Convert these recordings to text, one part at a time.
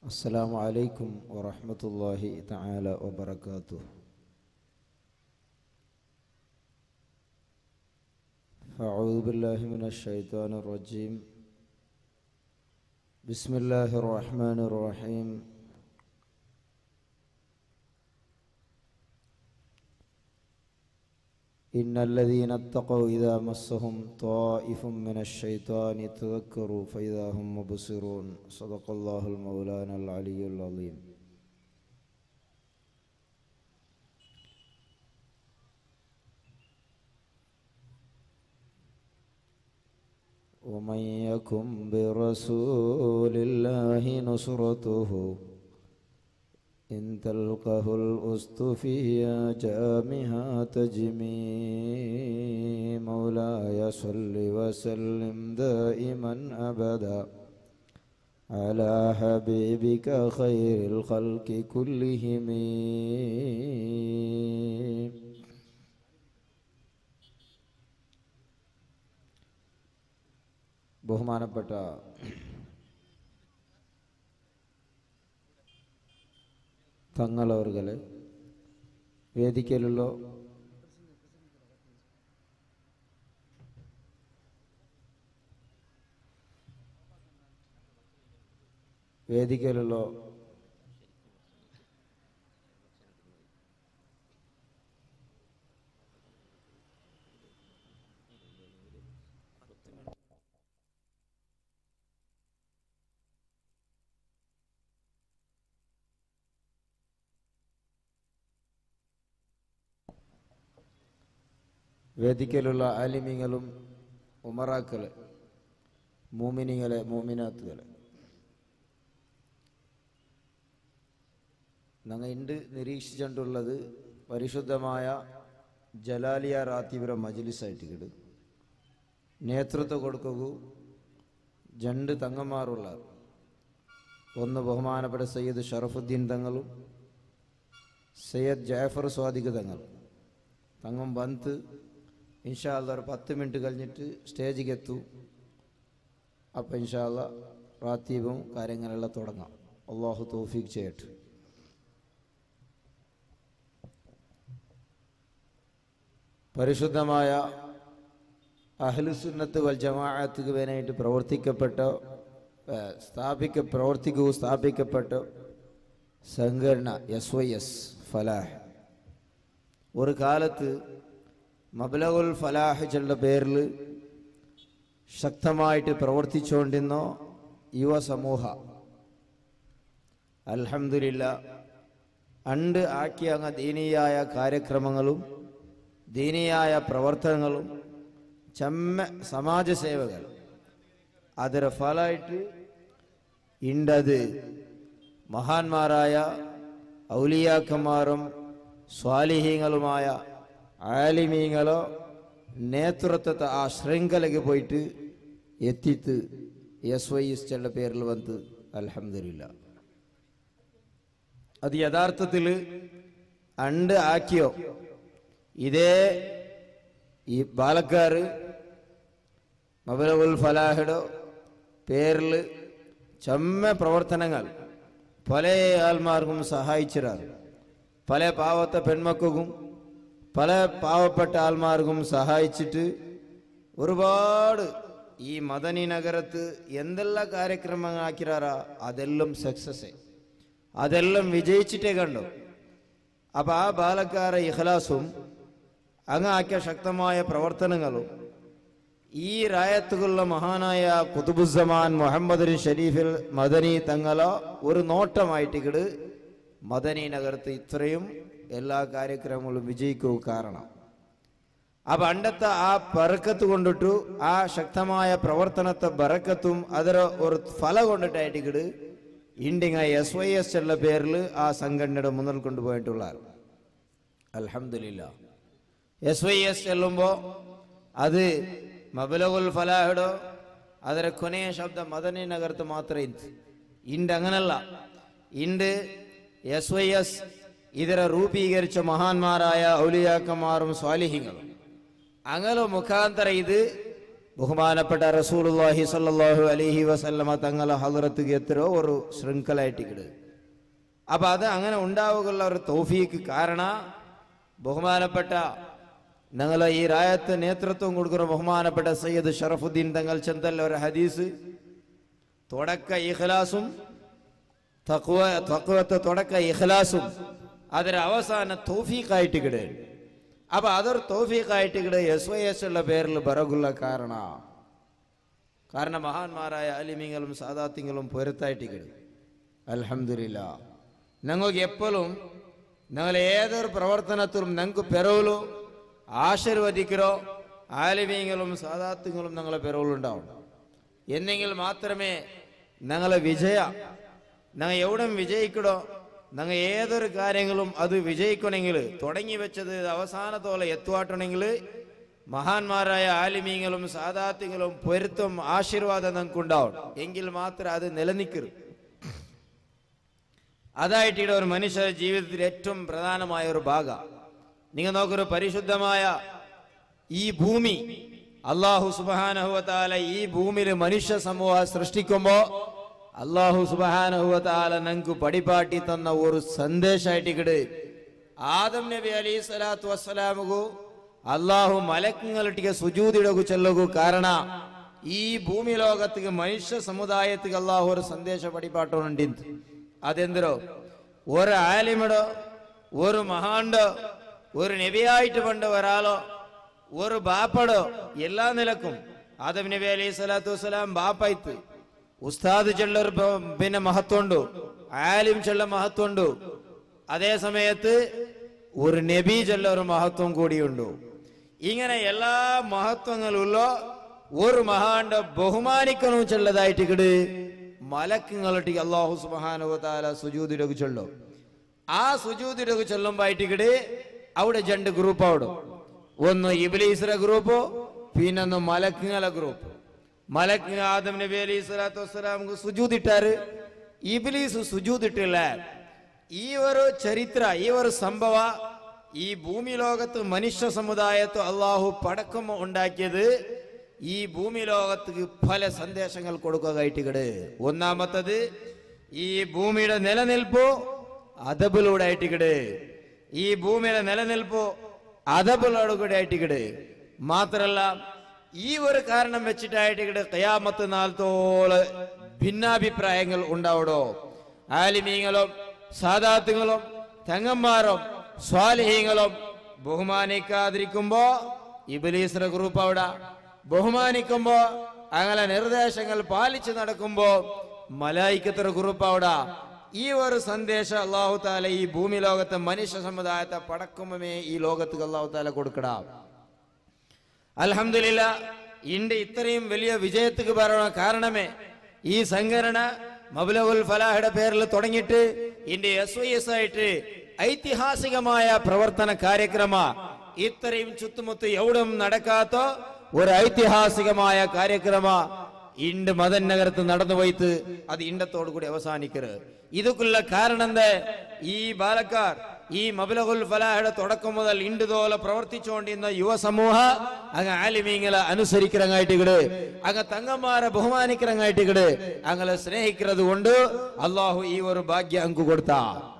السلام عليكم ورحمة الله تعالى وبركاته أعوذ بالله من الشيطان الرجيم بسم الله الرحمن الرحيم إن الذين اتقوا إذا مسهم طائف من الشيطان تذكروا فإذا هم مبصرون صدق الله المولانا العلي العظيم ومن يكن برسول الله نصرته إن تلقه الأسط في جامها تجمي مولاي صل وسلم دائما أبدا على حبيبك خير الخلق كلهم ബഹുമാനപ്പെട്ട തങ്ങളവർകളെ വേദിക്കലുള്ള വേദിക്കലുള്ള വേദിക്കലുള്ള ആലിമിങ്ങളും ഉമറാക്കള് മൂമിനിങ്ങളെ മൂമിനാത്തുകളെ ഞങ്ങൾ ഇണ്ട് നിരീക്ഷിച്ചിട്ടുള്ളത് പരിശുദ്ധമായ ജലാലിയ റാത്തിപുര മജിലിസായിട്ട് കിട് നേതൃത്വം കൊടുക്കൂ രണ്ട് തങ്ങന്മാരുള്ള ഒന്ന് ബഹുമാനപ്പെട്ട സയ്യിദ് ഷറഫുദ്ദീൻ തങ്ങളും സയ്യദ് ജാഫർ സ്വാദിഖ് തങ്ങളും തങ്ങം വന്ന് ഇൻഷാല്ല ഒരു പത്ത് മിനിറ്റ് കഴിഞ്ഞിട്ട് സ്റ്റേജിക്ക് എത്തു അപ്പം ഇൻഷാല്ല റാത്തീപും കാര്യങ്ങളെല്ലാം തുടങ്ങാം അള്ളാഹു തോഫീഖ് ചെയ്യട്ടെ പരിശുദ്ധമായ അഹ്ലുസുന്നത്ത് വൽ ജമാഅത്തുക്ക് വേനായിട്ട് പ്രവർത്തിക്കപ്പെട്ട ഏഹ്, സ്ഥാപിക്ക പ്രവർത്തിക്കുകയും സ്ഥാപിക്കപ്പെട്ട സംഘടന എസ് വൈ എസ് ഫലാഹ് ഒരു കാലത്ത് മബ്ലഗുൽ ഫലാഹ് ചെള്ള പേരിൽ ശക്തമായിട്ട് പ്രവർത്തിച്ചുകൊണ്ടിരുന്ന യുവ സമൂഹ അൽഹംദുലില്ല അണ്ട് ആക്കിയ അങ്ങ് ദീനീയായ കാര്യക്രമങ്ങളും ദീനീയായ പ്രവർത്തനങ്ങളും ചെമ്മ സമാജസേവകൾ ಅದರ ഫലമായിട്ട് ഇണ്ടത് മഹാന്മാരായ ഔലിയാക്കന്മാരും സ്വാലിഹീങ്ങളുമായ ആലിമീങ്ങളോ നേതൃത്വത്തെ ആ ശൃംഖലയ്ക്ക് പോയിട്ട് എത്തിത്ത് എസ് വൈ എസ് ചെള്ള പേരിൽ വന്ന് അലഹമില്ല അത് യഥാർത്ഥത്തിൽ അണ്ട് ആക്കിയോ ഇതേ ഈ ബാലക്കാർ മബലകുൽ ഫലാഹിയുടെ പേരിൽ ചെമ്മ പ്രവർത്തനങ്ങൾ പല ആൾമാർക്കും സഹായിച്ചിരാറ് പല പാവത്തെ പെൺമക്കും പല പാവപ്പെട്ട ആൾമാർക്കും സഹായിച്ചിട്ട് ഒരുപാട് ഈ മദനി നഗരത്ത് എന്തെല്ലാം കാര്യക്രമങ്ങൾ ആക്കിരാറാ അതെല്ലാം സക്സസ് അതെല്ലാം വിജയിച്ചിട്ടേ കണ്ടു അപ്പൊ ആ ബാലക്കാരെ ഇഖലാസും അങ്ങ് ആക്കിയ ശക്തമായ പ്രവർത്തനങ്ങളും ഈ രായത്തുകളുള്ള മഹാനായ കുതുബുസമാൻ മുഹമ്മദ് ഷരീഫിൽ മദനി തങ്ങളോ ഒരു നോട്ടമായിട്ട് ഇങ്ങട് മദനി നഗരത്ത് ഇത്രയും എല്ലാ കാര്യക്രമങ്ങളും വിജയിക്കൂ കാരണം അപ്പൊ പണ്ടത്തെ ആ ബറക്കത്ത് കൊണ്ടിട്ടു ആ ശക്തമായ പ്രവർത്തനത്തെ ബറക്കത്തും ಅದರ ഒരു ഫല കൊണ്ടിട്ടായിട്ട് ഇങ്ങട് ഇണ്ടിങ്ങ എസ് വൈ എസ് ഉള്ള പേരിൽ ആ സംഘടനയുടെ മുന്നിൽ കൊണ്ടുപോയിട്ടുള്ള അൽഹംദുലില്ല എസ് വൈ ಎಸ್ ಚೆಲ್ಲುಂಬೋ ಅದು ಮಬಲಗುಲ್ ಫಲಾಹಿಡೋ ಅದರ ಕೊನೆಯ ಶಬ್ದ ಮದನಿ ನಗರത്ത് ಮಾತ್ರ ಇತ್ತು ಇಂಡ್ അങ്ങനല്ല ಇಂಡ್ എസ് വൈ എസ് ಇದರ രൂപീകരിച്ച മഹാന്മാരായ ഔലിയാക്കന്മാരും സ്വാലിഹിങ്ങളും അങ്ങനെ മുഖാന്തര ഇത് ബഹുമാനപ്പെട്ട റസൂലുള്ളാഹി സ്വല്ലല്ലാഹു അലൈഹി വസല്ലമ തങ്ങളെ ഹദ്റത്തുക്ക് എത്രയോ ഒരു ശൃംഖലായിട്ടിക്കട് അപ്പൊ അത് അങ്ങനെ ഉണ്ടാവുകയുള്ള ഒരു തൗഫീക്ക് കാരണ ബഹുമാനപ്പെട്ട ഞങ്ങളെ ഈ രായത്ത് നേതൃത്വം കൊടുക്കുന്ന ബഹുമാനപ്പെട്ട സയ്യദ് ഷറഫുദ്ദീൻ തങ്ങൾ ചെന്തല്ല ഒരു ഹദീസ് തുടക്ക ഇഖ്ലാസും തക്വ തക്വത്തെ തുടക്ക ഇഖ്ലാസും ಅದರ ಅವಸಾನ ತೌಫೀಕಾಯಿಟಿಗಡೆ ಅಪ್ಪ ಅದರ ತೌಫೀಕಾಯಿಟಿಗಡೆ ಎಸ್ ವೈ ಎಸ್ ഉള്ള പേരിൽ ബറകുള്ള കാരണ കാരണം മഹാന്മാരായ അലിമിങ്ങളും സാദാത്യങ്ങളും പൊരുത്തായിട്ടിക്കട് അൽഹംദുലില്ല ഞങ്ങൾക്ക് എപ്പോഴും ഞങ്ങൾ ഏതൊരു പ്രവർത്തനത്തിലും ഞങ്ങൾക്ക് പെറവലു ആശീർവദിക്കരോ ആലിമീങ്ങളും സാദാത്യങ്ങളും ഞങ്ങളെ പെറവലുണ്ടാവും എന്നെങ്കിൽ മാത്രമേ ഞങ്ങളെ വിജയ ഞങ്ങൾ എവിടെ വിജയിക്കടോ ഞങ്ങൾ ഏതൊരു കാര്യങ്ങളും അത് വിജയിക്കണമെങ്കിൽ തുടങ്ങി വെച്ചത് അവസാനത്തോളം എത്തുവാട്ടണമെങ്കിൽ മഹാന്മാരായ ആലിമീങ്ങളും സാദാത്യങ്ങളും പൊരുത്തം ആശീർവാദം ഞങ്ങൾക്കുണ്ടാവും എങ്കിൽ മാത്രം അത് നിലനിൽക്കരുത് അതായിട്ട് ഇവിടെ ഒരു മനുഷ്യ ജീവിതത്തിൽ ഏറ്റവും പ്രധാനമായ ഒരു ഭാഗ നിങ്ങൾ നോക്കൊരു പരിശുദ്ധമായ ഈ ഭൂമി അള്ളാഹു സുബാനഹുവത്താല ഈ ഭൂമിയിൽ മനുഷ്യ സമൂഹം സൃഷ്ടിക്കുമ്പോ അള്ളാഹു സുബാനഹുവത്താല ഞങ്ങൾക്ക് പടിപാട്ടി തന്ന ഒരു സന്ദേശമായിട്ടിക്കട് ആദം നബി അലി സ്വലാത്തു വസ്സലാമുകു അള്ളാഹു മലക്കുങ്ങളിട്ടിಗೆ സുജൂതിടകു ചെല്ലകു കാರಣ ಈ ಭೂಮಿ ಲೋಕತ್ತಿಗೆ ಮನುಷ್ಯ ಸಮುದಾಯತ್ತಿಗೆ ಅಲ್ಲಾಹು ഒരു ಸಂದೇಶ പടിപാട്ടുണ്ടിന്ത് അതെന്തരോ ഒരു ആലിമിടോ ഒരു മഹാണ്ടോ ഒരു നബിയായിട്ട് പണ്ട് ഒരാളോ ഒരു ബാപ്പടോ എല്ലാ നിലക്കും ആദം നബി അലൈഹി സ്വലാത്തു വസ്സലാം ബാപ്പായിത്ത് ഉസ്താദ് ചെള്ളൊരു ബ- പിന്നെ മഹത്വമുണ്ട് ആലിം ചെള്ള മഹത്വമുണ്ട് അതേ സമയത്ത് ഒരു നബി ചെല്ല ഒരു മഹത്വം കൂടിയുണ്ട് ഇങ്ങനെ എല്ലാ മഹത്വങ്ങളുള്ള ഒരു മഹാന്റെ ബഹുമാനിക്കണം ചെല്ലതായിട്ട് ഇങ്ങട് മലക്കുങ്ങളൊട്ടിക്ക് അള്ളാഹു സുബാനുവതാല സുജൂതിരകു ചൊല്ലും ആ സുജൂതിരകു ചൊല്ലുമ്പായിട്ട് ഇങ്ങട് അവിടെ രണ്ട് ഗ്രൂപ്പ് അവിടെ ഒന്ന് ഇബ്ലീസിന്റെ ഗ്രൂപ്പ് പിന്നൊന്ന് മലക്കുങ്ങളെ ഗ്രൂപ്പ് മലക്ക് ആദം നബി അലൈഹി സ്വലാത്തു വസ്സലാമുക്ക് സുജൂതിട്ടാറ് ഇബ്ലീസ് സുജൂതിട്ടില്ല ഈ ഒരു ചരിത്ര ഈ ഒരു സംഭവ ഈ ഭൂമി ലോകത്ത് മനുഷ്യ സമുദായത്ത് അള്ളാഹു പടക്കം ഉണ്ടാക്കിയത് ഈ ഭൂമി ലോകത്ത് പല സന്ദേശങ്ങൾ കൊടുക്കുകയായിട്ടിക്കട് ഒന്നാമത്തത് ഈ ഭൂമിയുടെ നിലനിൽപ്പോ അതബിലൂടെ ആയിട്ടിക്കട് ഈ ഭൂമിയുടെ നിലനിൽപ്പോ അതബിലോടുകൂടെ ആയിട്ടിക്കട് മാത്രല്ല ഈ ഒരു കാരണം വെച്ചിട്ടായിട്ടിക്കട് കയാമത്ത് നാളത്തോള് ഭിന്നാഭിപ്രായങ്ങൾ ഉണ്ടാവടോ ആലിമീങ്ങളും സാദാത്തുകളും തെങ്ങന്മാരും സ്വാലിഹീങ്ങളും ബഹുമാനിക്കാതിരിക്കുമ്പോ ഇബലീസിന്റെ ഗ്രൂപ്പ് അവിടെ ബഹുമാനിക്കുമ്പോ അങ്ങനെ നിർദ്ദേശങ്ങൾ പാലിച്ചു നടക്കുമ്പോ മലായിക്കത്ര ഗ്രൂപ്പ് അവിടെ ഈ ഒരു സന്ദേശം അള്ളാഹു താല ഈ ഭൂമി ലോകത്തെ മനുഷ്യ സമുദായത്തെ പടക്കുമ്പമേ ഈ ലോകത്ത് അള്ളാഹു താല കൊടുക്കടാം അൽഹംദുലില്ല ഇണ്ട് ഇത്രയും വലിയ വിജയத்துக்கு പറയണ കാരണമേ ഈ സംഘടന മബ്ലഗുൽ ഫലാഹയുടെ പേരിൽ തുടങ്ങിയിട്ട് ഇന്റെ എസ് വൈ എസ് ആയിട്ട് ഐതിഹാസികമായ പ്രവർത്തന കാര്യക്രമ ഇത്രയും ചുത്തുമുത്ത് എവിടും നടക്കാത്ത ഒരു ഐതിഹാസികമായ കാര്യക്രമ ഇണ്ട് മദൻ നഗരത്ത് നടന്നു പോയിട്ട് അത് ഇണ്ടത്തോടു കൂടി അവസാനിക്കരുത് ഇതൊക്കെയുള്ള കാരണം എന്താ ഈ ബാലക്കാർ ഈ മബലഹുൽ ഫലാഹയുടെ തുടക്കം മുതൽ ഇണ്ട് തോലെ പ്രവർത്തിച്ചുകൊണ്ടിരുന്ന യുവസമൂഹ അങ്ങ് ആലിമീങ്ങളെ അനുസരിக்கிறങ്ങായിട്ടിക്കട് അങ്ങ് തങ്ങന്മാരെ ബഹുമാനിக்கிறങ്ങായിട്ടിക്കട് അങ്ങനെ സ്നേഹിക്കുന്നത് കൊണ്ട് അള്ളാഹു ഈ ഒരു ഭാഗ്യം അങ്ങ് കൊടുത്ത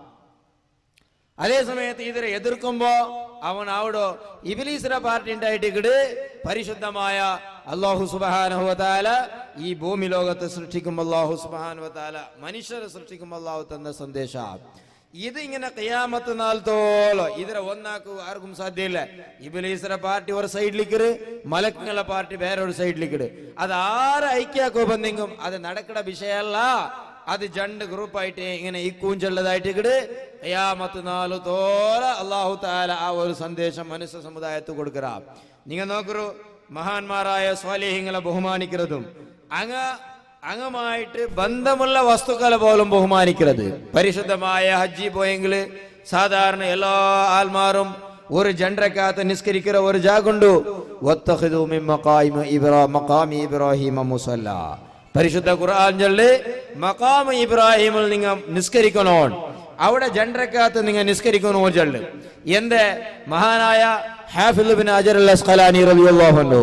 അതേ സമയത്ത് ഇതിനെ എതിർക്കുമ്പോ അവൻ അവിടെ ഇബിലീസിന്റെ പാർട്ടി ഉണ്ടായിട്ടിക്കട് പരിശുദ്ധമായ അള്ളാഹു സുബാനുഹത്താല ഈ ഭൂമി ലോകത്തെ സൃഷ്ടിക്കുമ്പോൾ അള്ളാഹു സുബാനുവത്താല മനുഷ്യരെ സൃഷ്ടിക്കുമ്പോൾ അള്ളാഹു തന്ന സന്ദേശ ഇത് ഇങ്ങനെ കയ്യാമത്ത് നാളത്തോളം ഇതിനെ ഒന്നാക്കുക ആർക്കും സാധ്യമില്ല ഇബിലീസിന്റെ പാർട്ടി ഒരു സൈഡിലേക്കര് മലക്കുങ്ങളെ പാർട്ടി വേറെ ഒരു സൈഡിലേക്കര് അത് ആര് ഐക്യാക്കോ ബന്ധിങ്ങും അത് നടക്കണ വിഷയമല്ല അത് രണ്ട് ഗ്രൂപ്പായിട്ട് ഇങ്ങനെ ഈ കൂഞ്ചുള്ളതായിട്ട് ഇങ്ങട് കയ്യാമത്ത് നാല് തോല അള്ളാഹു താല ആ ഒരു സന്ദേശം മനുഷ്യ സമുദായത്ത് കൊടുക്കറ നിങ്ങൾ നോക്കൂ മഹാന്മാരായ സ്വാലേഹിങ്ങളെ ബഹുമാനിക്കുന്നതും അങ്ങ് അങ്ങമായിട്ട് ബന്ധമുള്ള വസ്തുക്കളെ പോലും ബഹുമാനിക്കുന്നത് പരിശുദ്ധമായ ഹജ്ജി പോയെങ്കിൽ സാധാരണ എല്ലാ ആൽമാരും ഒരു ജണ്ടരക്കകത്ത് നിസ്കരിക്കുന്ന ഒരു ജാഗുണ്ടു വത്തഖിദു മിൻ മഖായിമ ഇബ്രാ- മഖാമി ഇബ്രാഹിമ മുസല്ല പരിശുദ്ധ ഖുർആൻ ചൊല്ലി മഖാമ ഇബ്രാഹിമിൽ നിങ്ങൾ നിസ്കരിക്കണോ അവിടെ ജണ്ടരക്കകത്ത് നിങ്ങൾ നിസ്കരിക്കണോ ചൊല്ല് എന്ത് മഹാനായ ഹാഫിൽ ബിൻ അജർ അൽ അസ്ഖലാനി റളിയല്ലാഹു അൻഹു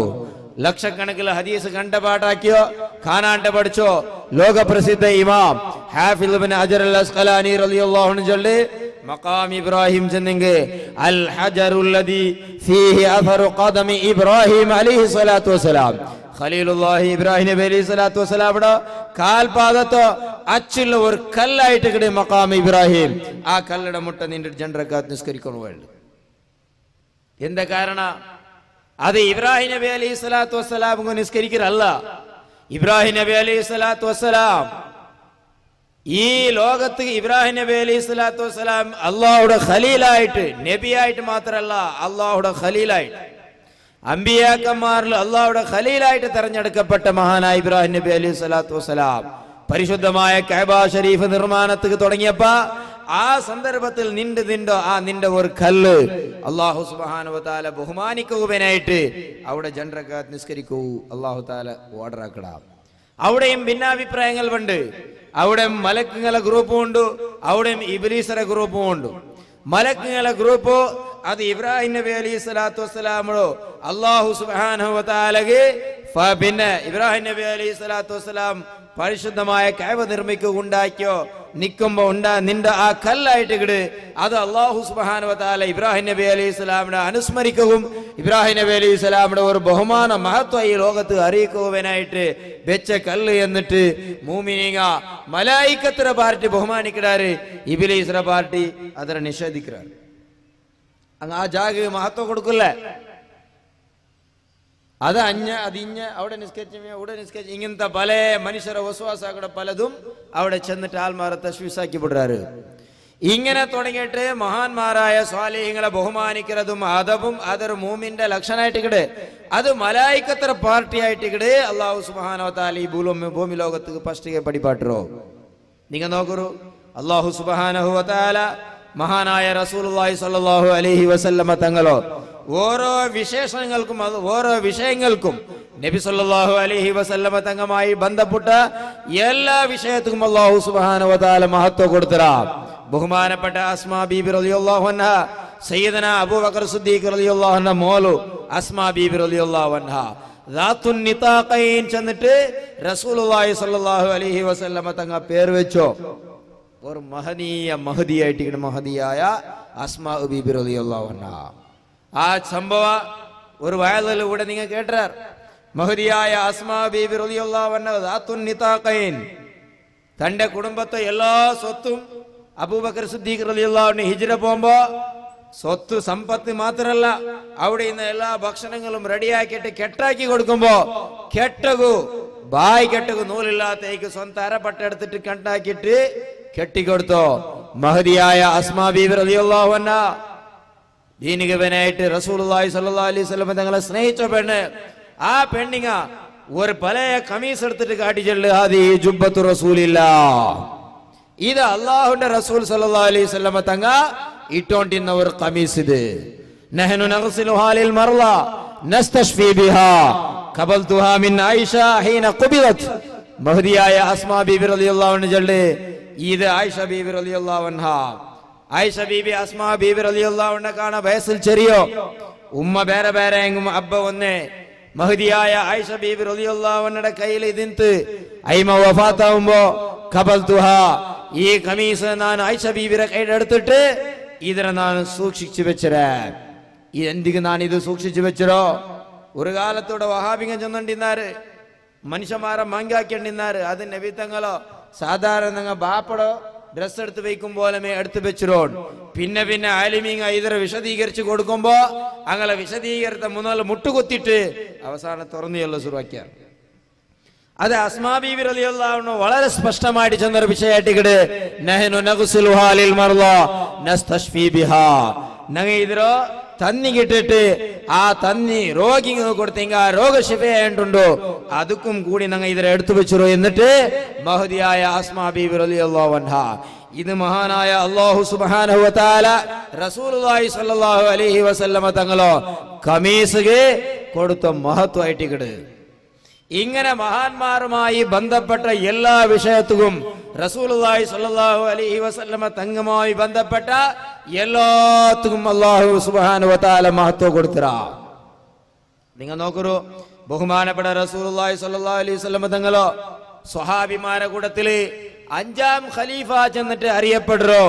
ലക്ഷക്കണക്കിൽ ഹദീസ് കണ്ട പാട്ടാക്കിയോ കാണാണ്ട് പഠിച്ചോ ലോകപ്രസിദ്ധ ഇമാം ഹാഫിൽ ഇബ്നു ഹജർ അൽ അസ്ഖലാനി റളിയല്ലാഹു അൻഹു ചൊല്ലി മഖാം ഇബ്രാഹിം ചെന്നെങ്കിൽ അൽ ഹജറുല്ലദി ഫീഹി അഥറു ഖദമി ഇബ്രാഹിം അലൈഹി സ്വലാത്തു വസ്സലാം ഖലീലുല്ലാഹി ഇബ്രാഹിം നബി അലൈഹി സ്വലാത്തു വസ്സലാമിയുടെ കാൽപാദത്തോ അച്ചുള്ള ഒരു കല്ലായിട്ട് കിടേ മഖാം ഇബ്രാഹിം ആ കല്ലിടെ മുട്ട നിന്റെ ജനറക്കാത്ത് നിസ്കരിക്കണു വേണ്ട എന്താ കാരണ അത് ഇബ്രാഹിം നബി അലൈഹി സ്വലാത്തു വസ്സലാം നിസ്കരിക്കലല്ല ഇബ്രാഹിം നബി അലൈഹി സ്വലാത്തു വസ്സലാം ഈ ലോകത്ത് ഇബ്രാഹിം നബി അലൈഹി സ്വലാത്തു വസ്സലാം അള്ളാഹുടെ ഖലീലായിട്ട് നബിയായിട്ട് മാത്രമല്ല അള്ളാഹുടെ ഖലീലായിട്ട് അമ്പിയാക്കന്മാരിൽ അള്ളാഹുടെ ഖലീലായിട്ട് തെരഞ്ഞെടുക്കപ്പെട്ട മഹാനായ ഇബ്രാഹിം നബി അലൈഹി സ്വലാത്തു വസ്സലാം പരിശുദ്ധമായ കൈബ ഷരീഫ് നിർമ്മാണത്തിന് തുടങ്ങിയപ്പ ആ സന്ദർഭത്തിൽ നിന്റെ നിന്റെ ആ നിന്റെ ഒരു കല്ല് അള്ളാഹു സുബാനു താല ബഹുമാനിക്കുവാനായിട്ട് അവിടെ ജനറക്കാത്ത് നിസ്കരിക്കൂ അള്ളാഹു താല ഓർഡർ ആക്കടാം അവിടെയും ഭിന്നാഭിപ്രായങ്ങൾ ഉണ്ട് അവിടെ മലക്കുങ്ങളെ ഗ്രൂപ്പും ഉണ്ട് അവിടെയും ഇബലീസറെ ഗ്രൂപ്പും ഉണ്ട് മലക്കുങ്ങളെ ഗ്രൂപ്പ് അത് ഇബ്രാഹിം നബി അലൈഹി സ്വലാത്തു വസ്സലാമോ അള്ളാഹു സുബാനഹുലകെ പിന്നെ ഇബ്രാഹിം നബി അലൈഹി സ്വലാത്തു വസ്സലാം പരിശുദ്ധമായ കൈവ നിർമ്മിക്കുക ഉണ്ടാക്കിയോ നിൽക്കുമ്പോ ഉണ്ടാ നിന്റെ ആ കല്ലായിട്ട് ഇങ്ങട് അത് അള്ളാഹു സുബാന താല ഇബ്രാഹിം നബി അലൈഹി സ്വലാമിനെ അനുസ്മരിക്കുകയും ഇബ്രാഹിം നബി അലൈഹി സ്വലാമിന്റെ ഒരു ബഹുമാന മഹത്വം ഈ ലോകത്ത് അറിയിക്കുവാനായിട്ട് വെച്ച കല്ല് എന്നിട്ട് മൂമിനിങ്ങ മലായിക്കത്തിര പാർട്ടി ബഹുമാനിക്കിടാറ് ഇബിലീസ്ര പാർട്ടി അതിനെ നിഷേധിക്കിറാറ് അങ്ങ് ആ ജാഗ് മഹത്വം കൊടുക്കില്ലേ അത് അഞ്ഞ അതിഞ്ഞ അവിടെ നിസ്കരിച്ച അവിടെ നിസ്കരിച്ച ഇങ്ങനത്തെ പല മനുഷ്യരെ വസുവാസാക്കളുടെ പലതും അവിടെ ചെന്നിട്ട് ആൽമാരെ തശ്വീസാക്കി വിടുறாரு ഇങ്ങനെ തുടങ്ങിയിട്ട് മഹാന്മാരായ സ്വാലിഹ്യങ്ങളെ ബഹുമാനിക്കുന്നതും അതവും അതൊരു മൂമിന്റെ ലക്ഷണമായിട്ട് ഇക്കടെ അത് മലായിക്കത്തര പാർട്ടി ആയിട്ട് ഇക്കടെ അള്ളാഹു സുബാനോ താല ഈ ഭൂമി ഭൂമി ലോകത്ത് ഫസ്റ്റ് പടിപ്പാട്ടോ നിങ്ങൾ നോക്കൂ അള്ളാഹു സുബാനഹു താല മഹാനായ റസൂലുള്ളാഹി സ്വല്ലല്ലാഹു അലൈഹി വസല്ലമ തങ്ങളോ ഓരോ വിശേഷങ്ങൾക്കും അത് ഓരോ വിഷയങ്ങൾക്കും നബി സല്ലല്ലാഹു അലൈഹി വസല്ലമ തങ്ങളുമായി ബന്ധപ്പെട്ട എല്ലാ വിഷയത്തിനും അല്ലാഹു സുബ്ഹാനഹു വതആല മഹത്വം കൊടുത്തരാ ബഹുമാനപ്പെട്ട അസ്മാ ബീബി റളിയല്ലാഹു അൻഹ സയ്യിദന അബൂബക്കർ സിദ്ദീഖ് റളിയല്ലാഹു അൻഹ മോളു അസ്മാ ബീബി റളിയല്ലാഹു അൻഹ ദാത്തുൻ നിതാഖൈൻ ചെന്നിട്ട് റസൂലുള്ളാഹി സ്വല്ലല്ലാഹു അലൈഹി വസല്ലമ തങ്ങ പേര് വെച്ചോ ഒരു മഹനീയ മഹദിയായിട്ട് മഹദിയായ അസ്മാ ബീബി റളിയല്ലാഹു അൻഹ ആ സംഭവ ഒരു വയലിലൂടെ നിങ്ങൾ കേട്ടാർ മഹദിയായ അസ്മാ ബീബി റളിയല്ലാഹു അൻഹ ദാത്തുൻ നിതാഖൈൻ തന്റെ കുടുംബത്തെ എല്ലാ സ്വത്തും അബൂബക്കർ സിദ്ദീഖ് റളിയല്ലാഹു ഹിജ്റ പോകുമ്പോ സ്വത്ത് സമ്പത്ത് മാത്രല്ല അവിടെ ഇന്ന് എല്ലാ ഭക്ഷണങ്ങളും റെഡിയാക്കിയിട്ട് കെട്ടാക്കി കൊടുക്കുമ്പോ കെട്ടകു ബായ് കെട്ടകു നൂലില്ലാത്തേക്ക് സ്വന്തം അരപ്പട്ടെടുത്തിട്ട് കെട്ടാക്കിയിട്ട് കെട്ടിക്കൊടുത്തോ മഹദിയായ അസ്മാ ബീബി റളിയല്ലാഹു അൻഹ ദീനികവനായിട്ട് റസൂലുള്ളാഹി സ്വല്ലല്ലാഹു അലൈഹി വസല്ലം തങ്ങളെ സ്നേഹിച്ച പെണ്ണ് ആ പെണ്ണിങ്ങ ഒരു പലയ കമീസ് എടുത്തിട്ട് കാട്ടിച്ചെള്ളു ആദി ജുബ്ബത്തു റസൂലില്ല ഇത് അള്ളാഹുന്റെ റസൂൽ സല്ലല്ലാഹു അലൈഹി വസല്ലം തങ്ങ ഇട്ടോണ്ടിരുന്ന ഒരു കമീസ് ഇത് നഹനു നഗ്സിലുഹാ ലിൽ മർള നസ്തശ്ഫി ബിഹാ ഖബൽതുഹാ മിൻ ആയിഷ ഹീന ഖുബിലത് മഹദിയായ അസ്മാ ബീബി റളിയല്ലാഹു അൻഹ ചൊല്ല് ഇത് ആയിഷ ബീബി റളിയല്ലാഹു അൻഹ ആയിഷ ബീബി അസ്മാ ബീബി റളിയല്ലാഹു അൻഹ കാണ വയസ്സിൽ ചെറിയോ ഉമ്മ ಬೇರೆ ಬೇರೆ എങ്കും അബ്ബ ഒന്നേ മഹദിയായ ആയിഷ ബീബി റളിയല്ലാഹു അൻഹയുടെ കയ്യിൽ ഇതിന്ത് ഐമ വഫാത്താവുമ്പോ ഖബൽതുഹ ഈ ഖമീസ് ഞാൻ ആയിഷ ബീബിയുടെ കയ്യിൽ എടുത്തിട്ട് ഇതിനെ ഞാൻ സൂക്ഷിച്ചു വെച്ചരേ എന്തിക്ക് ഞാൻ ഇത് സൂക്ഷിച്ചു വെച്ചരോ ഒരു കാലത്തൂടെ വഹാബിങ്ങ ചെന്നുണ്ടിന്നാര് മനുഷ്യന്മാരെ മങ്കാക്കിണ്ടിന്നാര് അത് നബിത്തങ്ങളോ സാധാരണ നിങ്ങൾ ബാപ്പടോ ഡ്രസ് എടുത്ത് വയ്ക്കും പോലെ എടുത്ത് വെച്ചിരോൺ പിന്നെ പിന്നെ ആലിമീങ്ങ ഇതിനെ വിശദീകരിച്ച് കൊടുക്കുമ്പോ അങ്ങനെ വിശദീകരിച്ച മുന്നോട്ട് മുട്ടുകുത്തിട്ട് അവസാനം തുറന്നുയുള്ള സുറുവാക്കിയാർ അത് അസ്മാബീബി റളിയല്ലാഹു വളരെ സ്പഷ്ടമായിട്ട് ചെന്നൊരു വിഷയമായിട്ട് ഇങ്ങട് നഹനു നഗ്സിലുഹാ ലിൽ മർള നസ്തശ്ഫി ബിഹാ നങ്ങ ഇതിരോ തന്നി കിട്ടിട്ട് ആ തന്നി രോഗിക്ക് കൊടുത്തെങ്ക ആ രോഗശിഫയുണ്ടോ അതുക്കും കൂടി നങ്ങ ഇതിരെ എടുത്തു വെച്ചിരോ എന്നിട്ട് മഹദിയായ അസ്മാ ബീബി റളിയല്ലാഹു അൻഹ ഇത് മഹാനായ അല്ലാഹു സുബ്ഹാനഹു വ തആല റസൂലുള്ളാഹി സ്വല്ലല്ലാഹു അലൈഹി വസല്ലമ തങ്ങളോ കമീസുಗೆ കൊടുത്ത മഹത്വമായിട്ട് ഇങ്ങട് ഇങ്ങനെ മഹാന്മാരുമായി ബന്ധപ്പെട്ട എല്ലാ വിഷയത്തിലും റസൂലുള്ളാഹി സ്വല്ലല്ലാഹു അലൈഹി വസല്ലമ തങ്ങുമായി ബന്ധപ്പെട്ട എല്ലാത്തിനും അല്ലാഹു സുബ്ഹാനഹു വ തആല മഹത്വം കൊടുത്തറ നിങ്ങൾ നോക്കൂ ബഹുമാനപ്പെട്ട റസൂലുള്ളാഹി സ്വല്ലല്ലാഹു അലൈഹി വസല്ലം തങ്ങളോ സ്വഹാബിമാരെ കൂട്ടത്തില് അഞ്ചാം ഖലീഫ ചെന്നിട്ട് അറിയപ്പെടുറോ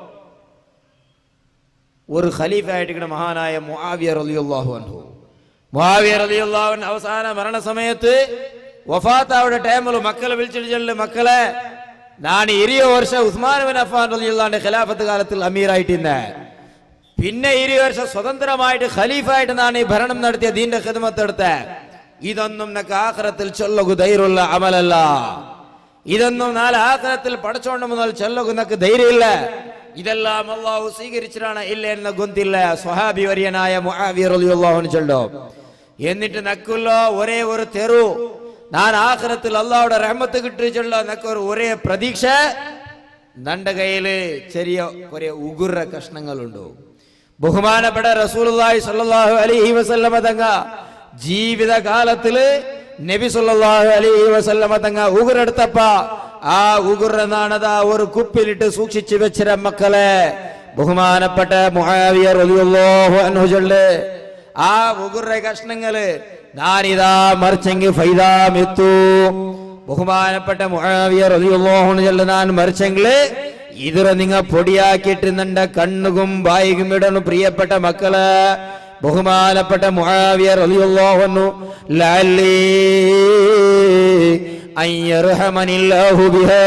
ഒരു ഖലീഫയായിട്ട് മഹാനായ മുആവിയ റളിയല്ലാഹു അൻഹു മുആവിയ റളിയല്ലാഹു അൻഹു അവസാന മരണ സമയത്ത് വഫാത്താവുടെ ടൈമിൽ മക്കളെ വിളിച്ചിട്ട് ചെല്ലു മക്കളെ ഞാൻ ഇരിയ വർഷം ഉസ്മാൻ ബിൻ അഫ്ഫാൻ റളിയല്ലാഹുവിന്റെ ഖിലാഫത്ത് കാലത്തിൽ അമീറായിട്ടിരുന്നെ പിന്നെ ഇരു വർഷം സ്വതന്ത്രമായിട്ട് ഖലീഫായിട്ട് ഞാൻ ഈ ഭരണം നടത്തിയ ദീന്റെ ഖിദ്മത്ത് എടുത്തെ ഇതൊന്നും നക്ക് ആഖിറത്തിൽ ചൊല്ലകു ധൈര്യമുള്ള അമലല്ല ഇതൊന്നും നാല് ആഖിറത്തിൽ പടച്ചോണ്ട് മുതൽ ചൊല്ലകു നക്ക് ധൈര്യമില്ല ഇതെല്ലാം അള്ളാഹു സ്വീകരിച്ചിട്ടാണ് ഇല്ല എന്ന ഗൊന്തില്ല സ്വഹാബി വര്യനായ മുആവിയ റളിയല്ലാഹു ചൊല്ലോ എന്നിട്ട് നക്കുല്ലോ ഒരേ ഒരു തെരു ഞാൻ ആഖിറത്തിൽ അള്ളാഹുടെ റഹ്മത്ത് കിട്ടിച്ചുള്ള നക്കൊരു ഒരേ പ്രതീക്ഷ നന്റെ കയ്യില് ചെറിയ കുറെ ഉഗുറ കഷ്ണങ്ങളുണ്ട് ബഹുമാനപ്പെട്ട റസൂലുള്ളാഹി സ്വല്ലല്ലാഹു അലൈഹി വസല്ലമ തങ്ങ ജീവിതകാലത്തില് നബി സല്ലല്ലാഹു അലൈഹി വസല്ലമ തങ്ങ ഉഗുറെടുത്തപ്പ ആ ഉഗുറനാണത് ഒരു കുപ്പിലിട്ട് സൂക്ഷിച്ചു വെച്ചിര മക്കളെ ബഹുമാനപ്പെട്ട മുആവിയ റളിയല്ലാഹു അൻഹു ചൊല്ല് ആ ഉഗുറ കഷ്ണങ്ങള് ഞാനിതാ മറിച്ചെങ്കിൽ ഫൈദാമെത്തു ബഹുമാനപ്പെട്ട മുആവിയ റളിയല്ലാഹു അൻഹു ചൊല്ല് ഞാൻ മറിച്ചെങ്കില് ഇതിറ നിങ്ങ പൊടിയാക്കിയിട്ട് നിന്റെ കണ്ണുകും വായികും ഇടണു പ്രിയപ്പെട്ട മക്കള് ബഹുമാനപ്പെട്ട മുആവിയ റളിയല്ലാഹു അൻഹു ലഅല്ലി അൻ യർഹമനില്ലാഹു ബിഹാ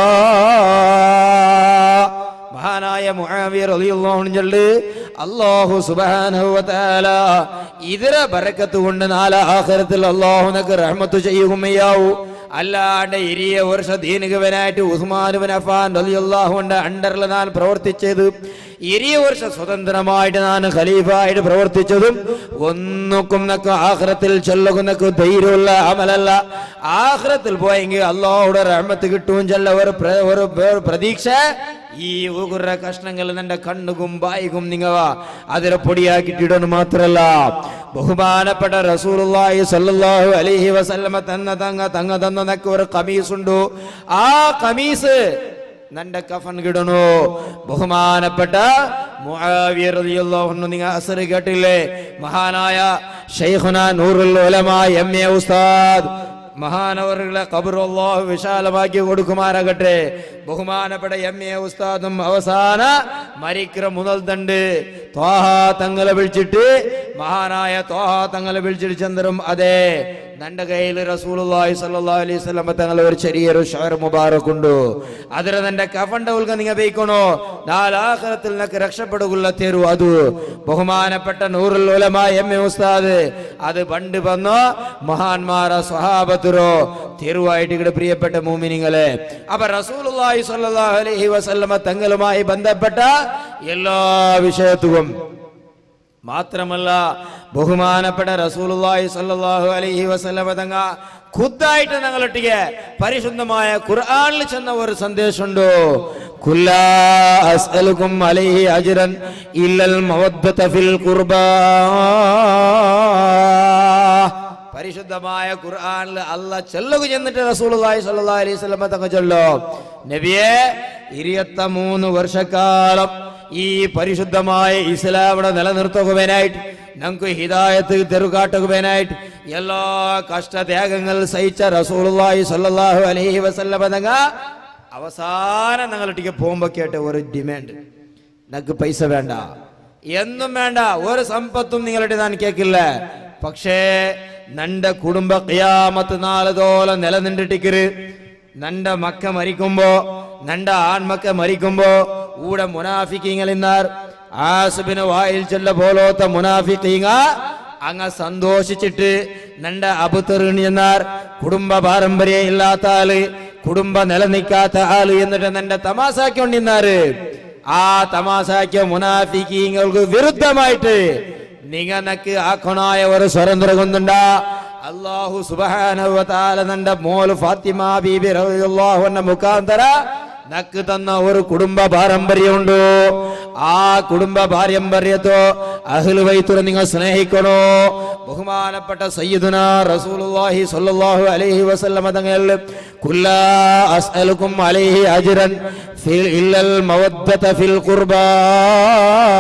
മഹാനായ മുആവിയ റളിയല്ലാഹു അൻഹു ചൊല്ല് അല്ലാഹു സുബ്ഹാനഹു വ തആല ഇതിര ബറക്കത്ത് കൊണ്ട് നാളെ ആഖിറത്തിൽ അല്ലാഹു നക്ക് റഹ്മത്ത് ചെയ്യുകയാവൂ അല്ലാണ്ട് ഇരിയ വർഷ ദീനുകവനായിട്ട് ഉസ്മാൻ ബിൻ അഫാൻ റളിയല്ലാഹു അൻഹു അണ്ടറിൽ ഞാൻ പ്രവർത്തിച്ചത് ഇരിയ വർഷ സ്വതന്ത്രമായിട്ട് ഞാൻ ഖലീഫായിട്ട് പ്രവർത്തിച്ചതും ഒന്നുക്കും നക്ക് ആഖിറത്തിൽ ചൊല്ലുകുന്നക്ക് ധൈര്യമുള്ള അമലല്ല ആഖിറത്തിൽ പോയെങ്കിൽ അള്ളാഹുടെ റഹ്മത്ത് കിട്ടും ചെല്ല ഒരു പ്ര- ഒരു ഒരു പ്രതീക്ഷ ഈ ഉകുറ കഷ്ണങ്ങൾ നിന്റെ കണ്ണുകും ബായികും നിങ്ങവ അതിലെ പൊടിയാക്കിയിട്ടിടണം മാത്രല്ല ബഹുമാനപ്പെട്ട റസൂലുള്ളാഹി സ്വല്ലല്ലാഹു അലൈഹി വസല്ലമ തന്ന തങ്ങ തങ്ങ തന്ന നക്ക് ഒരു കമീസ് ഉണ്ട് ആ കമീസ് നന്റെ കഫൻ കിടണു ബഹുമാനപ്പെട്ട മുആവിയ റളിയല്ലാഹു അൻഹു നിങ്ങൾ അസർ കേട്ടില്ലേ മഹാനായ ഷൈഖുന നൂറുൽ ഉലമ എം എ ഉസ്താദ് മഹാനവറുകളെ ഖബർ അല്ലാഹു വിശാലമാക്കി കൊടുക്കുമാറാകട്ടെ ബഹുമാനപ്പെട്ട എം എ ഉസ്താദും അവസാന മരിക്കിற മുതൽ തണ്ട് ത്വാഹ തങ്ങളെ വിളിച്ചിട്ട് മഹാനായ ത്വാഹ തങ്ങളെ വിളിച്ചിട്ട് ചന്ദ്രം അതെ നന്റെ കയ്യിൽ റസൂലുള്ളാഹി സ്വല്ലല്ലാഹു അലൈഹി വസല്ലം തങ്ങളെ ഒരു ചെറിയൊരു ഷഹർ മുബാറക് ഉണ്ട് അതിൽ നിന്റെ കഫന്റെ ഉൽക നിങ്ങ ബേക്കണോ നാലാഖിറത്തിൽ നിനക്ക് രക്ഷപ്പെടുകയുള്ള തരൂ അത് ബഹുമാനപ്പെട്ട നൂറുൽ ഉലമ എം എ ഉസ്താദ് അത് പണ്ട് വന്നോ മഹാന്മാര സ്വഹാബത്തുരോ തെരുവായിട്ട് ഇവിടെ പ്രിയപ്പെട്ട മൂമിനിങ്ങളെ അപ്പൊ റസൂലുള്ളാഹി സ്വല്ലല്ലാഹു അലൈഹി വസല്ലമ തങ്ങളുമായി ബന്ധപ്പെട്ട എല്ലാ വിഷയത്തും മാത്രമല്ല ബഹുമാനപ്പെട്ട റസൂലുള്ളാഹി സ്വല്ലല്ലാഹു അലൈഹി വസല്ലമ തങ്ങ ഖുദ്ദായിട്ട് ഞങ്ങളൊട്ടിಗೆ പരിശുദ്ധമായ ഖുർആനിൽ ചെന്ന ഒരു സന്ദേശമുണ്ട് കുല്ലാ അസ്അലുക്കും അലൈഹി അജ്റൻ ഇല്ലൽ മവദ്ദത ഫിൽ ഖുർബാ പരിശുദ്ധമായ ഖുർആനിൽ അല്ല ചെല്ലുക ചെന്നിട്ട് റസൂലുള്ളാഹി സ്വല്ലല്ലാഹു അലൈഹി വസല്ലമ തങ്ങ ചൊല്ലോ നബിയെ ഇരുപത്തിമൂന്ന് വർഷക്കാലം ഈ പരിശുദ്ധമായ ഇസ്ലാമിനെ നിലനിർത്തുവാനായിട്ട് ഞങ്ങൾക്ക് ഹിദായത്ത് തെരുകാട്ടുവാനായിട്ട് എല്ലാ കഷ്ടത്യാഗങ്ങൾ സഹിച്ച റസൂലുള്ളാഹി സ്വല്ലല്ലാഹു അലൈഹി വസല്ലമ തങ്ങ അവസാനം ഞങ്ങളൊട്ടിക്ക് പോകുമ്പോ കേട്ട ഒരു ഡിമാൻഡ് ഞങ്ങൾക്ക് പൈസ വേണ്ട എന്നും വേണ്ട ഒരു സമ്പത്തും നിങ്ങളുടെ ഞാൻ കേൾക്കില്ല പക്ഷേ നന്റെ കുടുംബ ഖിയാമത്ത് നാളതോളം നിലനിന്നിട്ടിക്കര് നന്റെ മക്ക മരിക്കുമ്പോ നന്റെ ആൺമക്ക മരിക്കുമ്പോ ഊടെ മുനാഫിക്കിങ്ങളിന്നാർ ആസുബിന് വായിൽ ചെല്ല പോലോത്ത മുനാഫിക്കീങ്ങ അങ്ങ സന്തോഷിച്ചിട്ട് നന്റെ അബുത്തെറിഞ്ഞാർ കുടുംബ പാരമ്പര്യം ഇല്ലാത്ത ആള് കുടുംബ നിലനിൽക്കാത്ത ആള് എന്നിട്ട് നന്റെ തമാസാക്കൊണ്ടിന്നാറ് ആ തമാസാക്കിയ മുനാഫിക്കീങ്ങൾക്ക് വിരുദ്ധമായിട്ട് നിങ്ങനക്ക് ആക്കണായ ഒരു സ്വതന്ത്രം കൊണ്ടുണ്ട അള്ളാഹു സുബാന നന്റെ മോല് ഫാത്തിമ ബീബി റളിയല്ലാഹു അൻഹ മുഖാന്തര നക്ക് തന്ന ഒരു കുടുംബ പാരമ്പര്യമുണ്ട് ആ കുടുംബ പാരമ്പര്യത്തോ അഹ്ലു വൈത്തുര നിങ്ങൾ സ്നേഹിക്കണോ ബഹുമാനപ്പെട്ട സയ്യിദുന റസൂലുള്ളാഹി സ്വല്ലല്ലാഹു അലൈഹി വസല്ലമ തങ്ങൾ കുല്ലാ അസ്അലുക്കും അലൈഹി അജ്റൻ ഫിൽ ഇല്ലൽ മവദ്ദത ഫിൽ ഖുർബാ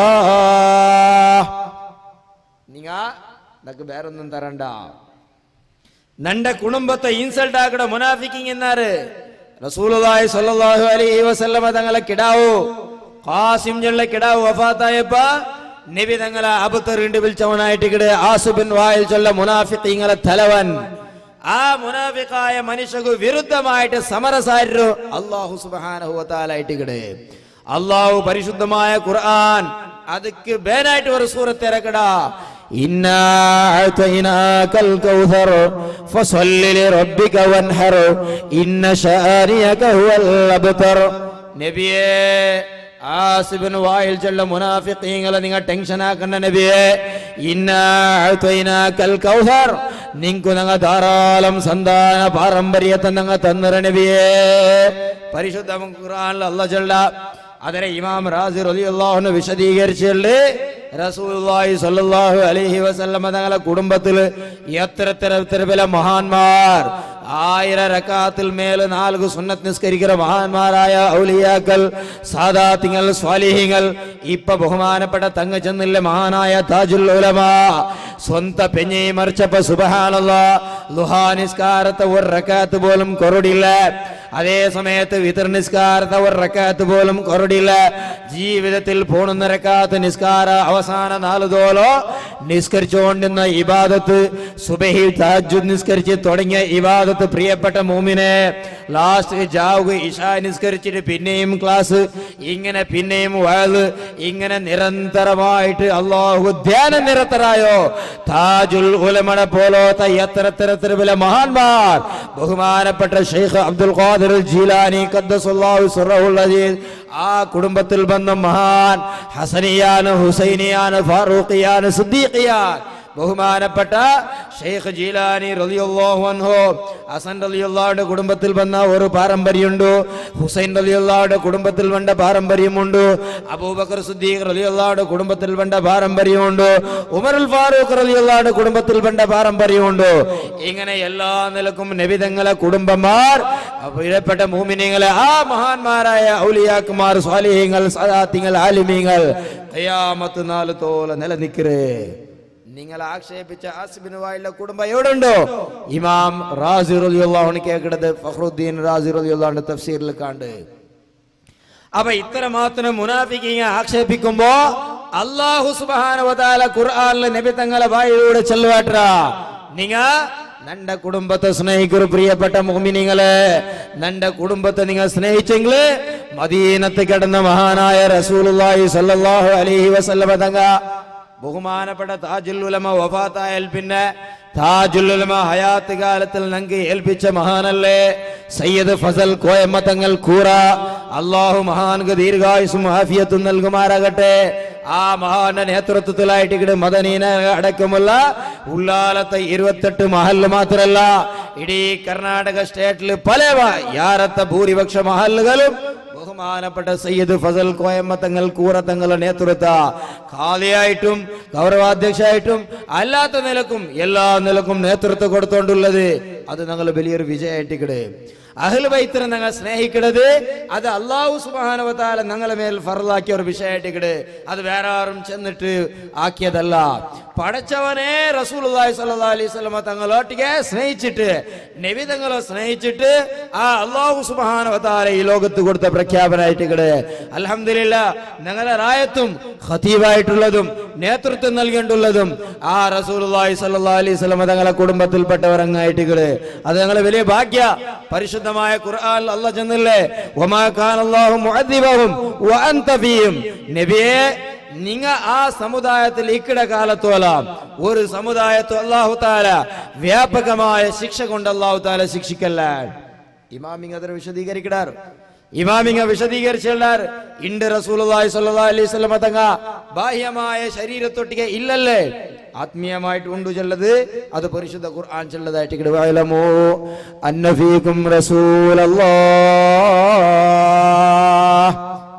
നിങ്ങ നക്ക് വേറൊന്നും തരണ്ട നണ്ട കുടുംബത്തെ ഇൻസൾട്ട് ആക്കട മുനാഫിക്കിങ് എന്നാറ് റസൂലുള്ളാഹി സ്വല്ലല്ലാഹു അലൈഹി വസല്ലമ തങ്ങളെ കിടാവു ഖാസിം ജള്ള കിടാവു വഫാത്തായപ്പ നബി തങ്ങളെ അബുത്തറിണ്ട് വിളിച്ചവനായിട്ട് കിട് ആസുബിൻ വായിൽ ചൊല്ല മുനാഫിഖീങ്ങളെ തലവൻ ആ മുനാഫിഖായ മനുഷ്യക്ക് വിരുദ്ധമായിട്ട് സമരസാരരു അള്ളാഹു സുബ്ഹാനഹു വതആലായിട്ട് കിട് അള്ളാഹു പരിശുദ്ധമായ ഖുർആൻ ಅದಕ್ಕೆ ಬೇನಾയിട്ട് ഒരു സൂറത്ത് ഇറക്കടാ ഇന്നാ അഅതൈനാകൽ കൗസർ ഫസല്ലി ലിറബ്ബിക വൻഹർ ഇന്ന ശാനിയക ഹുവൽ അബ്തർ നബിയേ ആസിബിന് വായിൽ ചെല്ല മുനാഫിഖീങ്ങളെ നിങ്ങൾ ടെൻഷൻ ആക്കണ്ട നബിയെ ഇന്നാൽ കൗസർ നിങ്ങക്ക് ഞങ്ങൾ ധാരാളം സന്താന പാരമ്പര്യത്തെ ഞങ്ങൾ തന്നിര നബിയെ പരിശുദ്ധ ഖുർആനിൽ അല്ല ചെല്ല അതിനെ ഇമാം റാസി റളിയല്ലാഹു വിശദീകരിച്ചുണ്ട് റസൂലുള്ളാഹി സ്വല്ലല്ലാഹു അലൈഹി വസല്ലമ തങ്ങളെ കുടുംബത്തിൽ എത്ര എത്ര പല മഹാന്മാർ ആയിരം റക്കാത്തിൽ മേല് നാല് സുന്നത്ത് നിസ്കരിക്കുന്ന മഹാന്മാരായ ഔലിയാക്കൾ സാദാത്തിങ്ങൾ സ്വാലിഹിങ്ങൾ ഇപ്പൊ ബഹുമാനപ്പെട്ട തങ്ങ ചെന്നില്ല മഹാനായ താജുൽ ഉലമ സ്വന്ത പെഞ്ഞി മറിച്ചപ്പോ സുബഹാനല്ല ലുഹാ നിസ്കാരത്തെ ഒരു റക്കാത്ത് പോലും കൊറടില്ല അതേ സമയത്ത് വിതർ നിസ്കാരത്തെ ഒരു റക്കാത്ത് പോലും കൊറടില്ല ജീവിതത്തിൽ പോണുന്ന റക്കാത്ത് നിസ്കാര അവസാന നാല് തോലോ നിസ്കരിച്ചുകൊണ്ടിരുന്ന ഇബാദത്ത് സുബഹി താജുദ് നിസ്കരിച്ച് തുടങ്ങിയ ഇബാദത്ത് പ്രിയപ്പെട്ട മൂമിനെ ലാസ്റ്റ് ജാവുക ഇഷാ നിസ്കരിച്ചിട്ട് പിന്നെയും ക്ലാസ് ഇങ്ങനെ പിന്നെയും വയത് ഇങ്ങനെ നിരന്തരമായിട്ട് അള്ളാഹു ധ്യാന നിരത്തരായോ താജുൽ ഉലമണ പോലോത്ത എത്ര തരത്തിൽ വില മഹാന്മാർ ബഹുമാനപ്പെട്ട ഷെയ്ഖ് അബ്ദുൽ ഖാദിർ ജീലാനി ഖദ്ദസുല്ലാഹു സിറഹുൽ അസീസ് ആ കുടുംബത്തിൽ വന്ന മഹാൻ ഹസനിയാന് ഹുസൈനിയാന് ഫാറൂഖിയാന് സിദ്ദീഖിയാൻ ബഹുമാനപ്പെട്ട ഷെയ്ഖ് ജീലാനി റളിയല്ലാഹു അൻഹു ഹസൻ റളിയല്ലാഹുവിന്റെ കുടുംബത്തിൽ വന്ന ഒരു പാരമ്പര്യമുണ്ട് ഹുസൈൻ റളിയല്ലാഹുവിന്റെ കുടുംബത്തിൽ വന്ന പാരമ്പര്യമുണ്ട് അബൂബക്കർ സിദ്ദീഖ് റളിയല്ലാഹുവിന്റെ കുടുംബത്തിൽ വന്ന പാരമ്പര്യമുണ്ട് ഉമറുൽ ഫാറൂഖ് റളിയല്ലാഹുവിന്റെ കുടുംബത്തിൽ വന്ന പാരമ്പര്യമുണ്ട് ഇങ്ങനെ എല്ലാ നിലക്കും നബിതങ്ങളെ കുടുംബമാർ പ്രിയപ്പെട്ട മൂമിനിങ്ങളെ ആ മഹാന്മാരായ ഔലിയാക്കുമാർ സ്വാലിഹ്യങ്ങൾ സദാത്തിങ്ങൾ ആലിമീങ്ങൾ ഖിയാമത്ത് നാല് തോല നിലനിൽക്കരേ നിങ്ങൾ ആക്ഷേപിച്ച ആസിബിന് വായുള്ള കുടുംബം എവിടെ ഉണ്ടോ ഇമാം റാസി റളിയല്ലാഹു കേൾക്കുന്നത് ഫഖറുദ്ദീൻ റാസി റളിയല്ലാഹുവിന്റെ തഫ്സീറിൽ കണ്ട് അപ്പൊ ഇത്ര മാത്രം മുനാഫിക്കിങ്ങ ആക്ഷേപിക്കുമ്പോ അള്ളാഹു സുബ്ഹാനഹു വ തആല ഖുർആനിലെ നബി തങ്ങളെ വായിലൂടെ ചെല്ലുവാട്ടാ നിങ്ങ നന്റെ കുടുംബത്തെ സ്നേഹിക്കൊരു പ്രിയപ്പെട്ട മുഅ്മിനീങ്ങളെ നന്റെ കുടുംബത്തെ നിങ്ങൾ സ്നേഹിച്ചെങ്കിൽ മദീനത്ത് കിടന്ന മഹാനായ റസൂലുള്ളാഹി സ്വല്ലല്ലാഹു അലൈഹി വസല്ലമ തങ്ങ ബഹുമാനപ്പെട്ട താജുൽ ഉലമ വഫാത്തായാൽ പിന്നെ താജുൽ ഉലമ ഹയാത്ത് കാലത്തിൽ ഞങ്ങൾക്ക് ഏൽപ്പിച്ച മഹാനല്ലേ സയ്യദ് ഫസൽ കോയമ്മ തങ്ങൾ കൂറ അള്ളാഹു മഹാൻക്ക് ദീർഘായുസും ആഫിയത്തും നൽകുമാറാകട്ടെ ആ മഹാന്റെ നേതൃത്വത്തിലായിട്ട് ഇവിടെ മദനീന അടക്കമുള്ള ഉള്ളാലത്തെ ഇരുപത്തെട്ട് മഹല് മാത്രല്ല ഇടീ കർണാടക സ്റ്റേറ്റിൽ പല യാരത്തെ ഭൂരിപക്ഷ മഹല്ലുകളും ബഹുമാനപ്പെട്ട സയ്യിദ് ഫസൽ കോയമ്മ തങ്ങൾ കൂറ തങ്ങളുടെ നേതൃത്വ ഖാലിയായിട്ടും ഗൗരവാധ്യക്ഷായിട്ടും അല്ലാത്ത നിലക്കും എല്ലാ നിലക്കും നേതൃത്വം കൊടുത്തോണ്ടുള്ളത് അത് ഞങ്ങൾ വലിയൊരു വിജയമായിട്ടിക്കട് അഹ്ൽ ബൈത്തിനെ ഞങ്ങൾ സ്നേഹിക്കണത് അത് അള്ളാഹു സുബാനവത്താല ഞങ്ങളെ മേൽ ഫറലാക്കിയ ഒരു വിഷയമായിട്ടിക്കട് അത് വേറെ ആരും ചെന്നിട്ട് ആക്കിയതല്ല പടച്ചവനെ റസൂലുള്ളാഹി സ്വല്ലല്ലാഹി അലൈഹി വസല്ലമ തങ്ങളോട്ടിಗೆ സ്നേഹിച്ചിട്ട് നബി തങ്ങളെ സ്നേഹിച്ചിട്ട് ആ അള്ളാഹു സുബാനവത്താല ഈ ലോകത്ത് കൊടുത്ത പ്രഖ്യാപനമായിട്ടിക്കട് അൽഹംദുലില്ല ഞങ്ങളെ റായത്തും ഖതീബായിട്ടുള്ളതും നേതൃത്വം നൽകേണ്ടുള്ളതും ആ റസൂലുള്ളാഹി സ്വല്ലല്ലാഹി അലൈഹി വസല്ലമ തങ്ങളെ കുടുംബത്തിൽപ്പെട്ടവരങ്ങായിട്ടിക്കട് അത് ഞങ്ങളെ വലിയ ഭാഗ്യ പരിശുദ്ധമായ ഖുർആൻ അല്ല ചെന്നില്ലേ വമാ കാന അല്ലാഹു മുഅദ്ദിബഹും വഅൻത ഫീഹിം നബിയെ നിങ്ങ ആ സമുദായത്തിൽ ഇക്കിട കാലത്തോളം ഒരു സമുദായത്തു അല്ലാഹു താല വ്യാപകമായ ശിക്ഷ കൊണ്ട് അല്ലാഹു താല ശിക്ഷിക്കല്ല ഇമാമിങ് അതിനെ വിശദീകരിക്കടാറ് ഇമാമിങ്ങ വിശദീകരിച്ചാർ ഇണ്ട് റസൂലുള്ളാഹി സ്വല്ലല്ലാഹി അലൈഹി വസല്ലമ തങ്ങ ബാഹ്യമായ ശരീരത്തൊട്ടിಗೆ ഇല്ലല്ലേ ആത്മീയമായിട്ട് ഉണ്ട് ചെല്ലത് അത് പരിശുദ്ധ ഖുർആൻ ചെല്ലതായിട്ട് ഇങ്ങട് വയലമോ അന്നഫീകും റസൂലല്ലാഹ്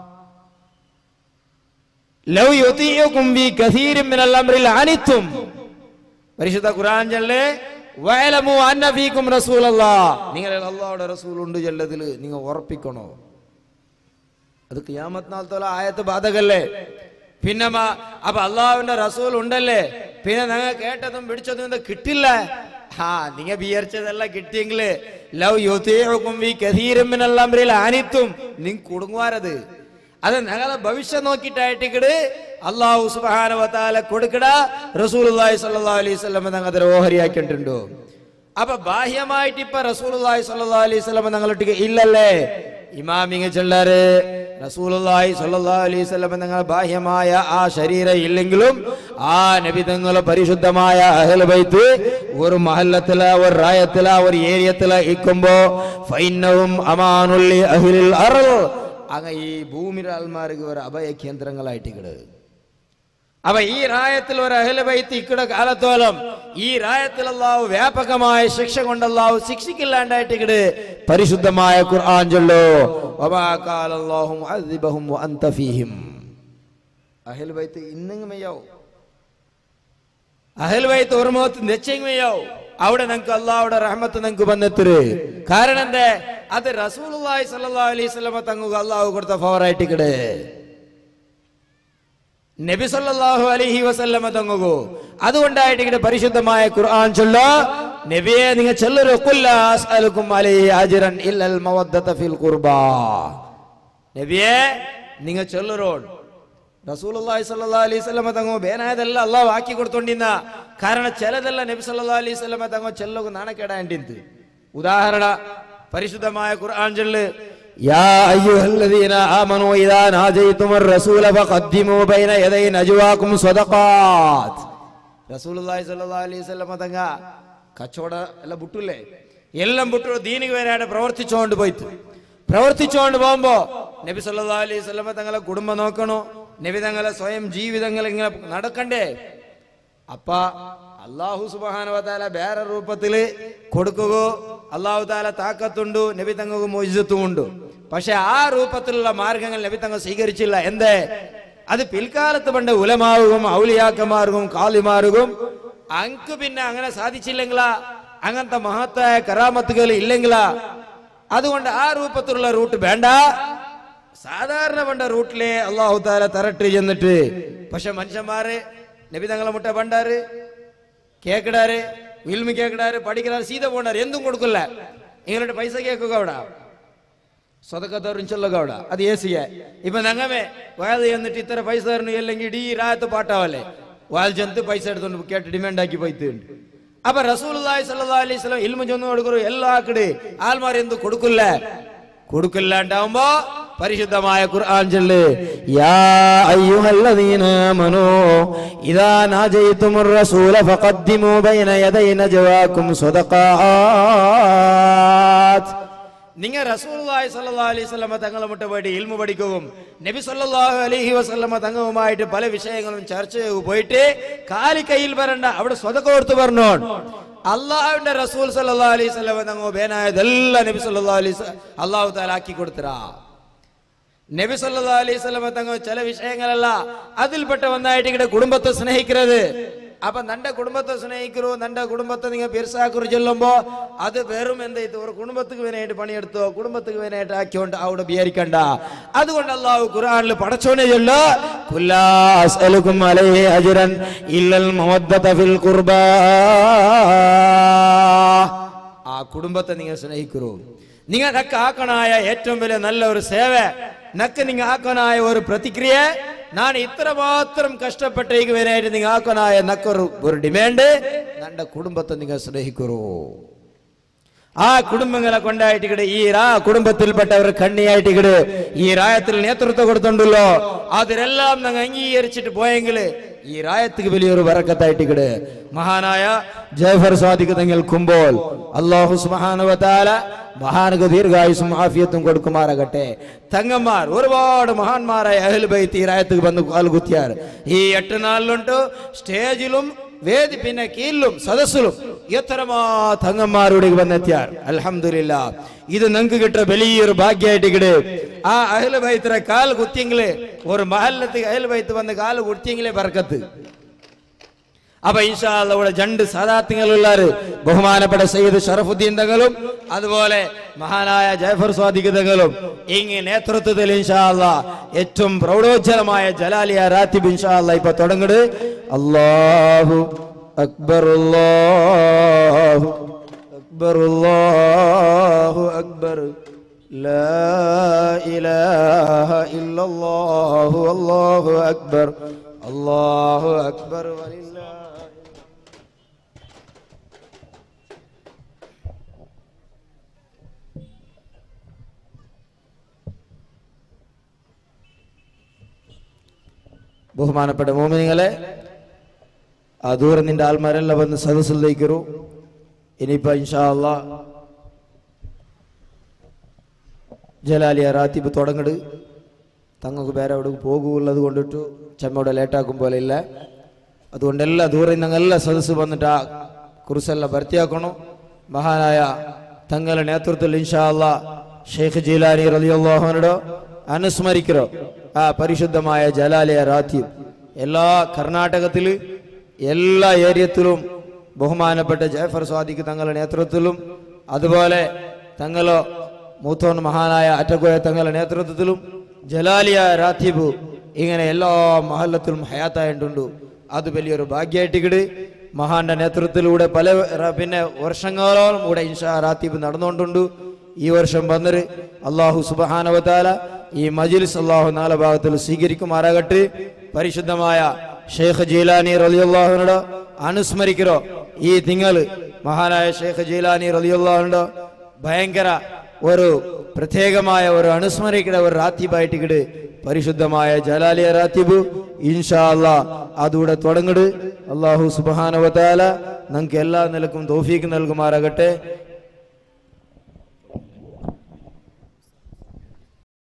ലൗ യുതീഉകും ബി കസീരിൻ മിനൽ അംറിൽ അനിത്തും പരിശുദ്ധ ഖുർആൻ ചെല്ലേ വയലമു അന്നഫീകും റസൂലല്ലാഹ് നിങ്ങൾ അല്ലാഹുവിന്റെ റസൂൽ ഉണ്ട് ചെല്ലതിൽ നിങ്ങൾ ഉറപ്പിക്കണോ അത് ഖിയാമത്ത് നാൾ തോല ആയത്ത് ബാധകല്ലേ പിന്നെ മ- അപ്പൊ അള്ളാഹുവിന്റെ റസൂൽ ഉണ്ടല്ലേ പിന്നെ ഞങ്ങൾ കേട്ടതും പിടിച്ചതും ഇത് കിട്ടില്ല ആ നിങ്ങ വിചാരിച്ചതെല്ലാം കിട്ടിയെങ്കില് ലവ് യുദ്ധം ഈ കഥീരമ്മിനെല്ലാം അനിത്തും നിങ് കുടുങ്ങുവാരത് അത് ഞങ്ങളെ ഭവിഷ്യം നോക്കിയിട്ടായിട്ടിക്കട് അള്ളാഹു സുബാനവത്താല കൊടുക്കട റസൂലുള്ളാഹി സ്വല്ലല്ലാഹു അലൈഹി വസല്ലം ഞങ്ങൾ അതിൽ ഓഹരിയാക്കിയിട്ടുണ്ടോ അപ്പൊ ബാഹ്യമായിട്ട് ഇപ്പൊ റസൂലുള്ളാഹി സ്വല്ലല്ലാഹു അലൈഹി വസല്ലം ഞങ്ങളൊട്ടിക്ക് ഇല്ലല്ലേ ഇമാമിങ്ങ ചെല്ലാറ് റസൂലുള്ളാഹി സ്വല്ലല്ലാഹു അലൈഹി വസല്ലം ഞങ്ങൾ ബാഹ്യമായ ആ ശരീരം ഇല്ലെങ്കിലും ആ നബി തങ്ങൾ പരിശുദ്ധമായ അഹ്ല ബൈത്ത് ഒരു മഹല്ലത്തില ഒരു റായത്തില ഒരു ഏരിയത്തില ഇക്കുമ്പോ ഫൈനവും അമാനുള്ളി അഹ്ലിൽ അർൾ അങ്ങ ഈ ഭൂമിയുടെ ആൾമാർക്ക് ഒരു അഭയ കേന്ദ്രങ്ങളായിട്ട് ഇക്കട് അവ ഈ റായത്തിൽ ഒരു അഹലബൈത്ത് ഇക്കട കാലത്തോളം ഈ റായത്തിൽ അല്ലാഹു വ്യാപകമായ ശിക്ഷ കൊണ്ട് അല്ലാഹു ശിക്ഷിക്കില്ലാണ്ടായിട്ട് ഇക്കട് പരിശുദ്ധമായ ഖുർആൻ ചൊല്ലോ വമാ ഖാലല്ലാഹു മുഅദ്ദിബഹും വഅൻത ഫീഹിം അഹൽബൈത്ത് ഇന്നെങ്ങുമയ്യാവോ അഹൽബൈത്ത് ഒരു മുഖത്ത് നെച്ചെങ്ങുമയ്യാവോ അവിടെ നിങ്ങൾക്ക് അള്ളാഹുടെ റഹ്മത്ത് നിങ്ങൾക്ക് വന്നെത്തിര് കാരണം എന്തേ അത് റസൂലുള്ളാഹി സ്വല്ലല്ലാഹു അലൈഹി വസല്ലമ തങ്ങൾക്ക് അള്ളാഹു കൊടുത്ത ഫവറായിട്ട് ഇക്കട് നബി സല്ലല്ലാഹു അലൈഹി വസല്ലമ തങ്ങുകു അതുകൊണ്ടായിട്ട് ഇങ്ങനെ പരിശുദ്ധമായ ഖുർആൻ ചൊല്ലോ നബിയെ നിങ്ങൾ ചൊല്ലൊരു ഖുല്ലാ അസ്അലുക്കും അലൈഹി അജ്റൻ ഇല്ലൽ മവദ്ദത ഫിൽ ഖുർബാ നബിയെ നിങ്ങൾ ചൊല്ലറോൺ റസൂലുള്ളാഹി സ്വല്ലല്ലാഹു അലൈഹി വസല്ലമ തങ്ങോ ಬೇನಾಯದೆಲ್ಲ ಅಲ್ಲಾಹ್ ಹಾಕಿ ಕೊಡ್ತೊಂಡಿನ ಕಾರಣ ചെലದೆಲ್ಲ നബി സല്ലല്ലാഹു അലൈഹി വസല്ലമ തങ്ങോ ചെല്ലಗು നാണക്കേടാണ്ടിന്ത് ഉദാഹരണ പരിശുദ്ധമായ ഖുർആൻ ചൊല്ല് يا أيها الذين آمنوا إذا ناجيتم الرسول فقدموا بين يدي نجواكم صدقات റസൂൽ സല്ലല്ലാഹു അലൈഹി വസല്ലമ തങ്ങ കച്ചവട എല്ലാം ബുട്ടില്ലേ എല്ലാം ബുട്ടു ദീനിക്ക് വരാണ്ട് പ്രവർത്തിച്ചുകൊണ്ട് പോയിട്ട് പ്രവർത്തിച്ചുകൊണ്ട് പോകുമ്പോ നബി സല്ലല്ലാഹു അലൈഹി വസല്ലമ തങ്ങളെ കുടുംബം നോക്കണോ നബി തങ്ങളെ സ്വയം ജീവിതങ്ങൾ ഇങ്ങനെ നടക്കണ്ടേ അപ്പ അള്ളാഹു സുബാനവതാല വേറെ രൂപത്തില് കൊടുക്കുകയോ അള്ളാഹു താല താക്കത്തുണ്ട് നബി തങ്ങൾക്ക് മൊയ്സത്തും ഉണ്ട് പക്ഷെ ആ രൂപത്തിലുള്ള മാർഗങ്ങൾ നബി തങ്ങൾ സ്വീകരിച്ചില്ല എന്തേ അത് പിൽക്കാലത്ത് പണ്ട് ഉലമാവുകയും ഔലിയാക്കന്മാർക്കും കാലിമാർക്കും അങ്ക് പിന്നെ അങ്ങനെ സാധിച്ചില്ലെങ്കിലാ അങ്ങനത്തെ മഹത്തായ കറാമത്തുകൾ ഇല്ലെങ്കിലാ അതുകൊണ്ട് ആ രൂപത്തിലുള്ള റൂട്ട് വേണ്ട സാധാരണ പണ്ട റൂട്ടിലെ അള്ളാഹു താല തരട്ട് ചെന്നിട്ട് പക്ഷെ മനുഷ്യന്മാര് നബി തങ്ങളെ മുട്ട പണ്ടാറ് കേക്കടാറ് ഇൽമി കേക്കടാറ് പഠിക്കടാറ് സീത പോണ്ടാറ് എന്തും കൊടുക്കില്ല ഇങ്ങനെ പൈസ കേക്കുക അവിടെ സ്വതക്കത്തോറും ചൊല്ലുക അവിടെ അത് ഏസിയ ഇപ്പൊ നങ്ങമേ വയത് എന്നിട്ട് ഇത്ര പൈസ തരണം അല്ലെങ്കിൽ ഇടീ രാത്ത് പാട്ടാവല്ലേ വാൽ ചെന്ന് പൈസ എടുത്തോണ്ട് കേട്ട് ഡിമാൻഡ് ആക്കി പോയിട്ടുണ്ട് അപ്പൊ റസൂലുള്ളാഹി സ്വല്ലല്ലാഹു അലൈഹി വസല്ലം ഇൽമ ചൊന്നു കൊടുക്കറു എല്ലാ കടെ ആൽമാർ എന്ത് കൊടുക്കില്ല കൊടുക്കില്ലാണ്ടാവുമ്പോ പരിശുദ്ധമായ ഖുർആൻ ചൊല്ല് യാ അയ്യുഹല്ലദീന ആമനൂ ഇദാ നാജയ്തുമുർ റസൂല ഫഖദ്ദിമൂ ബൈന യദൈ നജവാകും സദഖാത്ത് നിങ്ങൾ റസൂലുള്ളാഹി സ്വല്ലല്ലാഹു അലൈഹി വസല്ലമ തങ്ങളെ മുട്ട പോയിട്ട് ഇൽമു പഠിക്കുകയും നബി സല്ലല്ലാഹു അലൈഹി വസല്ലമ തങ്ങളുമായിട്ട് പല വിഷയങ്ങളും ചർച്ച ചെയ്ത് പോയിട്ട് കാലി കയ്യിൽ വരണ്ട അവിടെ സ്വതക്ക കൊടുത്ത് പറഞ്ഞോ അള്ളാഹുവിന്റെ റസൂൽ സല്ലല്ലാഹു അലൈഹി വസല്ലമ തങ്ങൾ ബേനായതെല്ലാം നബി സല്ലല്ലാഹു അലൈഹി വസല്ലം അള്ളാഹു താല ആക്കി കൊടുത്തരാ നബി സല്ലല്ലാഹു അലൈഹി വസല്ലമ തങ്ങൾ ചില വിഷയങ്ങളല്ല അതിൽപ്പെട്ട ഒന്നായിട്ട് ഇങ്ങനെ കുടുംബത്തെ സ്നേഹിക്കുന്നത് അപ്പൊ നന്റെ കുടുംബത്തെ സ്നേഹിക്കറു നന്റെ കുടുംബത്തെ നിങ്ങൾ പെരുസാക്കുറി ചൊല്ലുമ്പോ അത് വെറും എന്തായിട്ട് ഒരു കുടുംബத்துக்கு വേനായിട്ട് പണിയെടുത്തോ കുടുംബத்துக்கு വേനായിട്ട് ആക്കിയോണ്ട് അവിടെ വിചാരിക്കണ്ട അതുകൊണ്ട് അള്ളാഹു ഖുർആനിൽ പടച്ചോനെ ചൊല്ലോ കുല്ലാ അസ്അലുക്കും അലൈഹി അജ്റൻ ഇല്ലൽ മവദ്ദത ഫിൽ ഖുർബാ ആ കുടുംബത്തെ നിങ്ങൾ സ്നേഹിക്കൂ നിങ്ങൾ നക്ക് ആക്കണായ ഏറ്റവും വലിയ നല്ല ഒരു സേവ നക്ക് നിങ്ങൾ ആക്കണായ ഒരു പ്രതിക്രിയ ഞാൻ ഇത്രമാത്രം കഷ്ടപ്പെട്ടേക്ക് വരായിട്ട് നിങ്ങൾ ആക്കണായ നക്കൊരു ഒരു ഡിമാൻഡ് നന്റെ കുടുംബത്തെ നിങ്ങൾ സ്നേഹിക്കൂ ആ കുടുംബങ്ങളെ കൊണ്ടായിട്ട് ഇവിടെ ഈ രാ കുടുംബത്തിൽപ്പെട്ടവർ കണ്ണിയായിട്ട് ഇവിടെ ഈ രായത്തിൽ നേതൃത്വം കൊടുത്തുണ്ടല്ലോ അതിലെല്ലാം ഞങ്ങൾ അംഗീകരിച്ചിട്ട് പോയെങ്കിൽ ഈ രായത്തിക്ക് വലിയൊരു വറക്കത്തായിട്ട് ഇവിടെ മഹാനായ ജയഫർ സ്വാദിക്ക് തങ്ങൾ കുമ്പോൾ അള്ളാഹു സുബാനുവത്താല മഹാനക ദീർഘായുസും ആഫിയത്തും കൊടുക്കുമാറാകട്ടെ തങ്ങന്മാർ ഒരുപാട് മഹാന്മാരായ അഹൽ ബൈത്ത് ഈ രായത്തിക്ക് വന്ന് കാൽകുത്തിയാർ ഈ എട്ട് നാളിലുണ്ട് സ്റ്റേജിലും വേദി പിന്നെ കീഴിലും സദസ്സിലും എത്രമാ തങ്ങന്മാരുടെ വന്നെത്തിയാർ അൽഹംദുലില്ല ഇത് നിങ്ങൾക്ക് കിട്ടിയ വലിയൊരു ഭാഗ്യമായിട്ട് കിട് ആ അഹൽ ബൈത്തിനെ കാൽ കുത്തിയെങ്കില് ഒരു മഹല്ലത്ത് അഹൽ ബൈത്ത് വന്ന് കാല് കുത്തിയെങ്കിലേ ബർക്കത്ത് അപ്പൊ ഇൻഷാല്ല ഇവിടെ രണ്ട് സാദാത്യങ്ങളുള്ളാറ് ബഹുമാനപ്പെട്ട സയ്യിദ് ഷറഫുദ്ദീൻ തങ്ങളും അതുപോലെ മഹാനായ ജയഫർ സ്വാദിഖ് തങ്ങളും ഇങ്ങ് നേതൃത്വത്തിൽ ഇൻഷാല്ല ഏറ്റവും പ്രൗഢോജ്ജലമായ ജലാലിയ റാത്തിബ് ഇൻഷാല്ല ഇപ്പൊ തുടങ്ങട് അല്ലാഹു أكبر الله أكبر الله أكبر لا إله إلا الله الله أكبر الله أكبر ولله ബഹുമാനപ്പെട്ട മോമിനിങ്ങളെ ആ ദൂരെ നിന്റെ ആൾമാരെല്ലാം വന്ന് സദസ്സിലേക്കരു ഇനിയിപ്പോ ഇൻഷാ അല്ലാ ജലാലിയ റാത്തിബ് തുടങ്ങട് തങ്ങൾക്ക് വേറെ എവിടെ പോകുള്ളത് കൊണ്ടിട്ട് ചെമ്മയുടെ ലേറ്റാക്കും പോലെ ഇല്ല അതുകൊണ്ട് എല്ലാ ദൂരെ നിന്നെല്ലാം സദസ്സ് വന്നിട്ട് ആ കുറിസെല്ലാം ഭർത്തിയാക്കണം മഹാനായ തങ്ങളുടെ നേതൃത്വത്തിൽ ഇൻഷാ അല്ലാ ഷെയ്ഖ് ജീലാനി റലിയുള്ളാഹുനോട് അനുസ്മരിക്കറോ ആ പരിശുദ്ധമായ ജലാലിയ റാത്തീബ് എല്ലാ കർണാടകത്തിൽ എല്ലാ ഏരിയത്തിലും ബഹുമാനപ്പെട്ട ജയഫർ സ്വാദിക്ക് തങ്ങളുടെ നേതൃത്വത്തിലും അതുപോലെ തങ്ങളോ മൂത്തോൻ മഹാനായ അറ്റക്കോയ തങ്ങളുടെ നേതൃത്വത്തിലും ജലാലിയ റാത്തീബ് ഇങ്ങനെ എല്ലാ മഹല്ലത്തിലും ഹയാത്തായിട്ടുണ്ട് അത് വലിയൊരു ഭാഗ്യമായിട്ടിക്കട് മഹാന്റെ നേതൃത്വത്തിലൂടെ പല റ- പിന്നെ വർഷങ്ങളോളം കൂടെ ഇൻഷാ റാത്തീബ് നടന്നുകൊണ്ടുണ്ട് ഈ വർഷം വന്നത് അള്ളാഹു സുബഹാനവതാല ഈ മജിലിസ് അള്ളാഹു നാല് ഭാഗത്തിൽ സ്വീകരിക്കുമാറാകട്ടെ പരിശുദ്ധമായ ഷെയ്ഖ് ജീലാനി റലിയുള്ളാഹുനോട് അനുസ്മരിക്കറോ ഈ തിങ്കൾ മഹാനായ ഷെയ്ഖ് ജീലാനി റലിയുള്ളാഹുനോട് ഭയങ്കര ഒരു പ്രത്യേകമായ ഒരു അനുസ്മരിക്കുന്ന ഒരു റാത്തീബായിട്ട് പരിശുദ്ധമായ ജലാലിയ റാത്തീബ് ഇൻഷാ അല്ലാ അതുകൂടെ തുടങ്ങിട് അള്ളാഹു സുബാനവതാല നമുക്ക് എല്ലാ നിലക്കും തോഫീക്ക് നൽകുമാറാകട്ടെ